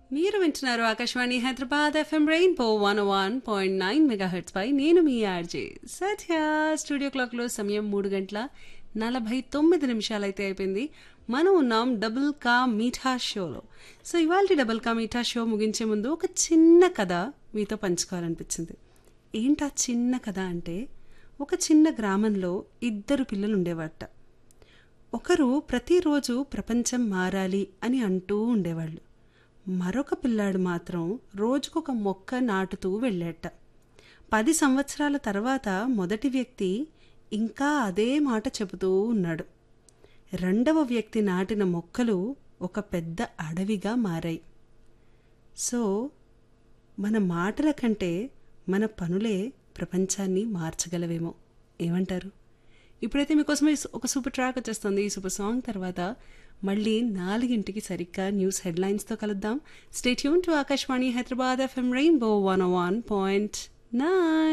మీరు వింటున్నారు Akashvani Hyderabad FM rainbow one one point nine megahertz పై నేను మీ ఆర్జే సత్య స్టూడియో క్లాక్లో సమయం మూడు గంటల నలభై తొమ్మిది నిమిషాలైతే అయిపోయింది మనం ఉన్నాం డబుల్ కా మీఠా షోలో సో ఇవాళ డబుల్ కా మీఠా షో ముగించే ముందు ఒక చిన్న కథ మీతో పంచుకోవాలనిపించింది ఏంటా చిన్న కథ అంటే ఒక చిన్న గ్రామంలో ఇద్దరు పిల్లలు ఉండేవాట ఒకరు ప్రతిరోజు ప్రపంచం మారాలి అని అంటూ ఉండేవాళ్ళు మరొక పిల్లాడు మాత్రం రోజుకొక మొక్క నాటుతూ వెళ్ళేట పది సంవత్సరాల తర్వాత మొదటి వ్యక్తి ఇంకా అదే మాట చెబుతూ ఉన్నాడు రెండవ వ్యక్తి నాటిన మొక్కలు ఒక పెద్ద అడవిగా మారాయి సో మన మాటల కంటే మన పనులే ప్రపంచాన్ని మార్చగలవేమో ఏమంటారు ఇప్పుడైతే మీకోసం ఒక సూపర్ ట్రాక్ వచ్చేస్తుంది ఈ సూపర్ సాంగ్ తర్వాత మళ్ళీ నాలుగింటికి సరిగ్గా న్యూస్ హెడ్లైన్స్తో కలుద్దాం stay tuned to Akashvani Hyderabad FM rainbow one one point nine